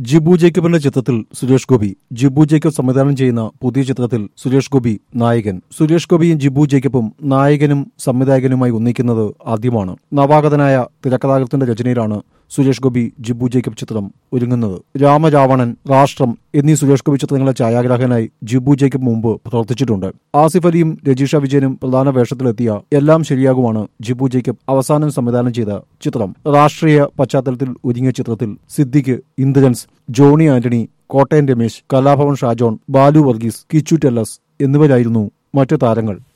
ജിബു ജേക്കബിന്റെ ചിത്രത്തിൽ സുരേഷ് ഗോപി ജിബു ജേക്കബ് സംവിധാനം ചെയ്യുന്ന പുതിയ ചിത്രത്തിൽ സുരേഷ് ഗോപി നായകൻ സുരേഷ് ഗോപിയും ജിബു ജേക്കബും നായകനും സംവിധായകനുമായി ഒന്നിക്കുന്നത് ആദ്യമാണ് നവാഗതനായ തിരക്കഥാകൃത്തിന്റെ രചനയിലാണ് സുരേഷ് ഗോപി ജിബു ജേക്കബ് ചിത്രം ഒരുങ്ങുന്നത് രാമരാവണൻ രാഷ്ട്രം എന്നീ സുരേഷ് ഗോപി ചിത്രങ്ങളെ ഛായാഗ്രാഹകനായി ജിബു ജേക്കബ് മുമ്പ് പ്രവർത്തിച്ചിട്ടുണ്ട് ആസിഫ് അലിയും രജീഷ വിജയനും പ്രധാന വേഷത്തിലെത്തിയ എല്ലാം ശരിയാകുമാണ് ജിബു ജേക്കബ് അവസാനം സംവിധാനം ചെയ്ത ചിത്രം രാഷ്ട്രീയ പശ്ചാത്തലത്തിൽ ഒരുങ്ങിയ ചിത്രത്തിൽ സിദ്ദിഖ് ഇന്ദ്രൻസ് ജോണി ആന്റണി കോട്ടയം രമേശ് കലാഭവൻ ഷാജോൺ ബാലു വർഗീസ് കിച്ചു ടെല്ലസ് എന്നിവരായിരുന്നു മറ്റു താരങ്ങൾ